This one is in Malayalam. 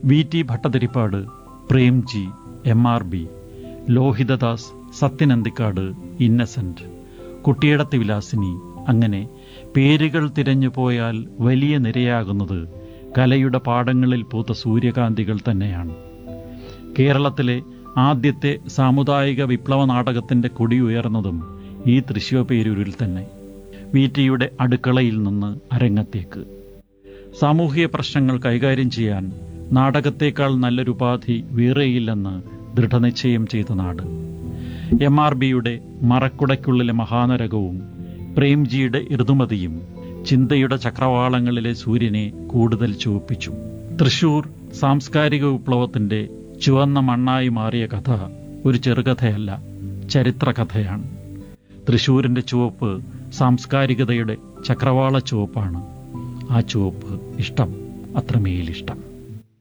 V T Bhattathiripad Premji M R B Lohithadas Sathyan Anthikad Innocent Kuttyedath Vilasini അങ്ങനെ പേരുകൾ തിരഞ്ഞു പോയാൽ വലിയ നിരയാകുന്നത് കലയുടെ പാടങ്ങളിൽ പൂത്ത സൂര്യകാന്തികൾ തന്നെയാണ് കേരളത്തിലെ ആദ്യത്തെ സാമുദായിക വിപ്ലവ നാടകത്തിന്റെ കൊടി ഉയർന്നതും ഈ തൃശ്ശൂർപേരൂരിൽ തന്നെ വി ടിയുടെ അടുക്കളയിൽ നിന്ന് അരങ്ങത്തേക്ക് സാമൂഹിക പ്രശ്നങ്ങൾ കൈകാര്യം ചെയ്യാൻ നാടകത്തേക്കാൾ നല്ലൊരു ഉപാധി വേറെയില്ലെന്ന് ദൃഢനിശ്ചയം ചെയ്ത നാട് എം ആർ ബിയുടെ മറക്കുടയ്ക്കുള്ളിലെ മഹാനരകവും പ്രേംജിയുടെ ഋതുമതിയും ചിന്തയുടെ ചക്രവാളങ്ങളിലെ സൂര്യനെ കൂടുതൽ ചുവപ്പിച്ചു തൃശൂർ സാംസ്കാരിക വിപ്ലവത്തിന്റെ ചുവന്ന മണ്ണായി മാറിയ കഥ ഒരു ചെറുകഥയല്ല ചരിത്രകഥയാണ് തൃശൂരിന്റെ ചുവപ്പ് സാംസ്കാരികതയുടെ ചക്രവാള ചുവപ്പാണ് ആ ചുവപ്പ് ഇഷ്ടം അത്രമേലിഷ്ടം